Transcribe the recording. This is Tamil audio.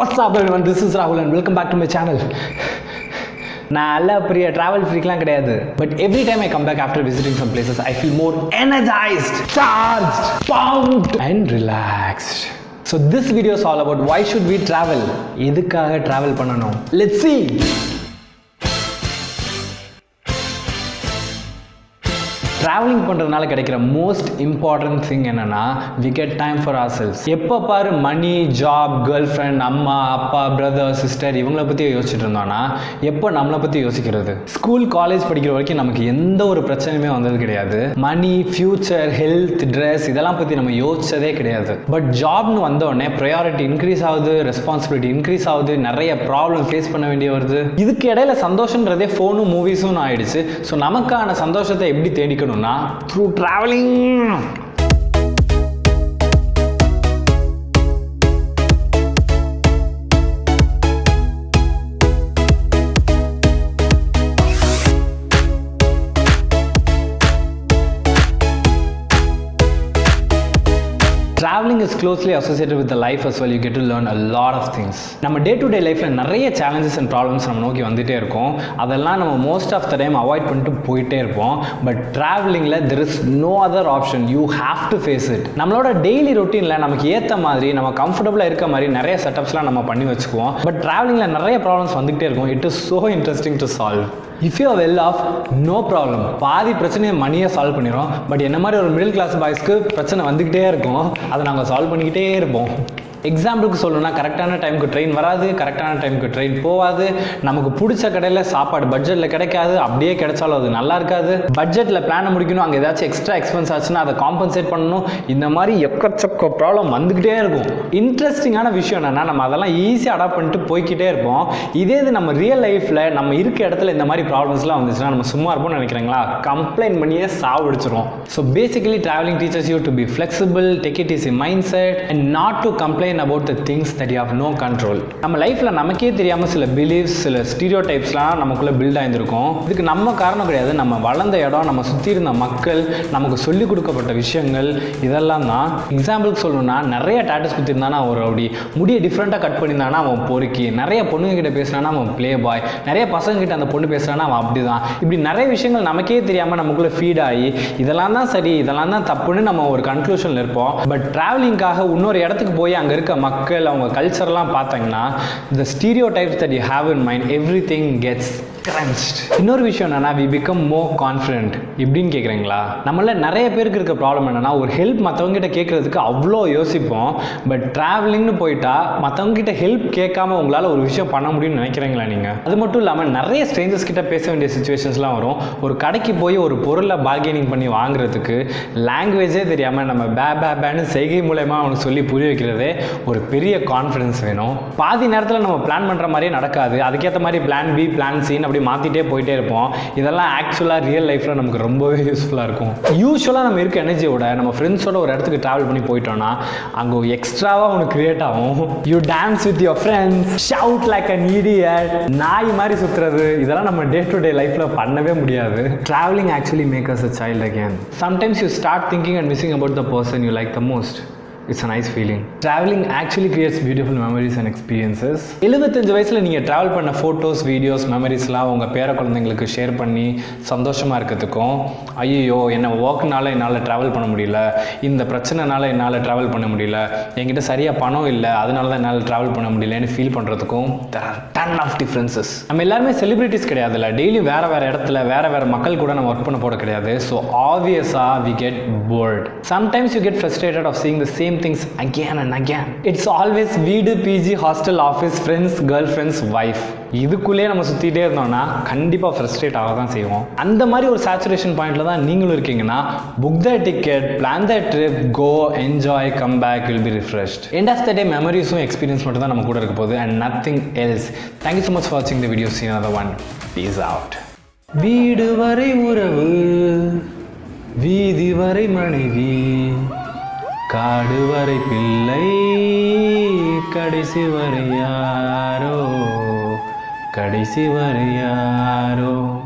What's up everyone? This is Rahul and welcome back to my channel. நான் நல்ல பெரிய ட்ராவல் ஃப்ரீக்லாம் கிடையாது but every time I come back after visiting some places I feel more energised charged bound and relaxed so this videos all about why should we travel எதுக்காக ட்ராவல் பண்ணணும் லெட்ஸ் see ட்ராவலிங் பண்ணுறதுனால கிடைக்கிற மோஸ்ட் இம்பார்ட்டன்ட் திங் என்னன்னா we get time for ourselves எப்போ பாரு மணி ஜாப் கேர்ள் ஃப்ரெண்ட் அம்மா அப்பா பிரதர் சிஸ்டர் இவங்கள பற்றி யோசிச்சுட்டு இருந்தோம்னா எப்போ நம்மளை பற்றி யோசிக்கிறது ஸ்கூல் காலேஜ் படிக்கிற வரைக்கும் நமக்கு எந்த ஒரு பிரச்சனையுமே வந்தது கிடையாது மணி ஃபியூச்சர் ஹெல்த் ட்ரெஸ் இதெல்லாம் பற்றி நம்ம யோசிச்சதே கிடையாது பட் ஜாப்னு வந்த உடனே ப்ரையாரிட்டி இன்க்ரீஸ் ஆகுது ரெஸ்பான்சிபிலிட்டி இன்க்ரீஸ் ஆகுது நிறைய ப்ராப்ளம் ஃபேஸ் பண்ண வேண்டிய வருது இதுக்கு இடையில சந்தோஷன்றதே ஃபோனும் மூவிஸும் ஆயிடுச்சு ஸோ நமக்கான சந்தோஷத்தை எப்படி தேடிக்கணும்னா through travelling travelling is closely associated with life as well you get to learn a lot of things நம்ம டே டு டே லைஃப்பில் நிறைய சேலஞ்சஸ் அண்ட் ப்ராப்ளம்ஸ் நம்ம நோக்கி வந்துட்டே இருக்கோம் அதெல்லாம் நம்ம most of the time avoid பண்ணிட்டு போயிட்டே இருப்போம் பட் ட்ராவலிங்கில் there is no other option you have to face it நம்மளோட டெய்லி ரொட்டீனில் நமக்கு ஏற்ற மாதிரி நம்ம கம்ஃபர்டபுளாக இருக்க மாதிரி நிறைய செட்டப்ஸ்லாம் நம்ம பண்ணி வச்சுக்குவோம் பட் ட்ராவலிங்கில் நிறைய ப்ராப்ளம்ஸ் வந்துகிட்டே இருக்கும் it is so interesting to solve if you well off no problem பாதி பிரச்சனையை மணியை சால்வ் பண்ணிடும் பட் என்ன மாதிரி ஒரு மிடில் கிளாஸ் பாய்ஸ்க்கு பிரச்சனை வந்துக்கிட்டே இருக்கும் அதை நாங்கள் சால்வ் பண்ணிக்கிட்டே இருப்போம் எக்ஸாம்பிளுக்கு சொல்லணும்னா கரெக்டான டைமுக்கு ட்ரெயின் வராது கரெக்டான டைமுக்கு ட்ரெயின் போகாது நமக்கு பிடிச்ச கடையில் சாப்பாடு பட்ஜெட்டில் கிடைக்காது அப்படியே கிடைச்சாலும் அது நல்லா இருக்காது பட்ஜெட்டில் பிளானை முடிக்கணும் அங்கே ஏதாச்சும் எக்ஸ்ட்ரா எக்ஸ்பென்ஸ் ஆச்சுன்னா அதை காம்பன்சேட் பண்ணணும் இந்த மாதிரி எக்கச்சக்க ப்ராப்ளம் வந்துக்கிட்டே இருக்கும் இன்ட்ரெஸ்டிங்கான விஷயம் என்னென்னா நம்ம அதெல்லாம் ஈஸியாக அடாப்ட் பண்ணிட்டு போய்க்கிட்டே இருப்போம் இதே இது நம்ம ரியல் லைஃப்பில் நம்ம இருக்க இடத்துல இந்த மாதிரி ப்ராப்ளம்ஸ்லாம் வந்துச்சுன்னா நம்ம சும்மா இருப்போம்னு நினைக்கிறீங்களா கம்ப்ளைண்ட் பண்ணியே சாவடிச்சிரும் so basically travelling teachers you to be flexible take it is mindset and not to complaint about the things that you have no control நம்ம லைஃப்பில் நமக்கே தெரியாமல் சில பிலீவ்ஸ் சில ஸ்டீரியோ டைப்ஸ்லாம் நமக்குள்ளே பில்ட் ஆயிருந்திருக்கும் இதுக்கு நம்ம காரணம் கிடையாது நம்ம வளர்ந்த இடம் நம்ம சுற்றி இருந்த மக்கள் நமக்கு சொல்லிக் கொடுக்கப்பட்ட விஷயங்கள் இதெல்லாம் தான் எக்ஸாம்பிளுக்கு சொல்லணும்னா நிறைய டேட்டஸ் குத்திருந்தானா அவன் ரவுடி முடியை டிஃப்ரெண்ட்டாக கட் பண்ணியிருந்தானா அவன் பொறுக்கி நிறைய பொண்ணுங்க கிட்ட பேசினானா அவன் ப்ளே பாய் நிறைய பசங்க கிட்ட அந்த பொண்ணு பேசுறானா அவன் அப்படி தான் இப்படி நிறைய விஷயங்கள் நமக்கே தெரியாமல் நமக்குள்ளே ஃபீட் ஆகி இதெல்லாம் தான் சரி இதெல்லாம் தான் தப்புன்னு நம்ம ஒரு கன்க்ளூஷனில் இருப்போம் பட் ட்ராவலிங்காக இன்னொரு இடத்துக்கு போய் அங்கே இருக்க மக்கள் அவங்க கல்ச்சர்லாம் பார்த்தீங்கன்னா இந்த stereotypes that you have in mind everything gets crunched இன்னொரு விஷயம் என்னன்னா வி பிகம் மோர் கான்ஃபிடென்ட் எப்படின்னு கேட்குறீங்களா நம்மள நிறைய பேருக்கு இருக்க ப்ராப்ளம் என்னன்னா ஒரு ஹெல்ப் மற்றவங்க கிட்ட கேட்கறதுக்கு அவ்வளோ யோசிப்போம் பட் ட்ராவலிங்னு போயிட்டா மற்றவங்க கிட்ட ஹெல்ப் கேட்காம உங்களால் ஒரு விஷயம் பண்ண முடியும்னு நினைக்கிறீங்களா நீங்கள் அது மட்டும் இல்லாமல் நிறைய ஸ்ட்ரேஞ்சர்ஸ் கிட்ட பேச வேண்டிய சுச்சுவேஷன்ஸ்லாம் வரும் ஒரு கடைக்கு போய் ஒரு பொருளை பார்கெனிங் பண்ணி வாங்குறதுக்கு லாங்குவேஜே தெரியாமல் நம்ம பே பே பேன்னு செய்கை மூலயமா அவனுக்கு சொல்லி புரிய வைக்கிறதே ஒரு பெரிய கான்ஃபிடன்ஸ் வேணும் பாதி நேரத்தில் நம்ம பிளான் பண்ணுற மாதிரியே நடக்காது அதுக்கேற்ற மாதிரி பிளான் பி பிளான் சின்னு அப்படி மாற்றிட்டே போயிட்டே இருப்போம் இதெல்லாம் ஆக்சுவலாக ரியல் லைஃப்பில் நமக்கு ரொம்பவே யூஸ்ஃபுல்லாக இருக்கும் யூஸ்வலாக நம்ம இருக்க எனர்ஜியோட நம்ம ஃப்ரெண்ட்ஸோட ஒரு இடத்துக்கு ட்ராவல் பண்ணி போயிட்டோம்னா அங்கே எக்ஸ்ட்ராவாக உனக்கு கிரியேட் ஆகும் you dance with your friends shout like an idiot நாய் மாதிரி சுற்றுறது இதெல்லாம் நம்ம டே டு டே லைஃப்பில் பண்ணவே முடியாது travelling actually make us a child again sometimes you start thinking and missing about the person you like the most it's a nice feeling travelling actually creates beautiful memories and experiences எழுபத்தஞ்சு வயசில் நீங்கள் ட்ராவல் பண்ண ஃபோட்டோஸ் வீடியோஸ் மெமரிஸ்லாம் உங்கள் பேர குழந்தைங்களுக்கு ஷேர் பண்ணி சந்தோஷமாக இருக்கிறதுக்கும் ஐயோ என்னை ஒர்க்னால என்னால் ட்ராவல் பண்ண முடியல இந்த பிரச்சனைனால என்னால் ட்ராவல் பண்ண முடியல என்கிட்ட சரியாக பணம் இல்லை அதனால தான் என்னால் ட்ராவல் பண்ண முடியலன்னு ஃபீல் பண்ணுறதுக்கும் there are ton of differences நம்ம எல்லாருமே செலிபிரிட்டிஸ் கிடையாதுல்ல டெய்லி வேறு வேறு இடத்துல வேறு வேறு மக்கள் கூட நம்ம ஒர்க் பண்ண போட கிடையாது ஸோ ஆப்வியஸாக we get bored sometimes you get frustrated of seeing the same things again and again it's always வீடு PG hostel office friends girlfriends wife இதுக்குள்ளேயே நம்ம சுற்றிட்டே இருந்தோம்னா கண்டிப்பாக ஃப்ரஸ்ட்ரேட் ஆக தான் செய்வோம் அந்த மாதிரி ஒரு சேச்சுரேஷன் பாயிண்ட்ல தான் நீங்களும் இருக்கீங்கன்னா book the ticket plan the trip go enjoy come back will be refreshed end of the day மெமரிஸும் எக்ஸ்பீரியன்ஸ் மட்டும் தான் நம்ம கூட இருக்க போகுது and nothing else thank you so much for வாட்சிங் the video seen other one peace out வீடு வரை உறவு வீதி வரை மனைவி காடு வரை பிள்ளை கடைசி வரை யாரோ கடைசி வரை யாரோ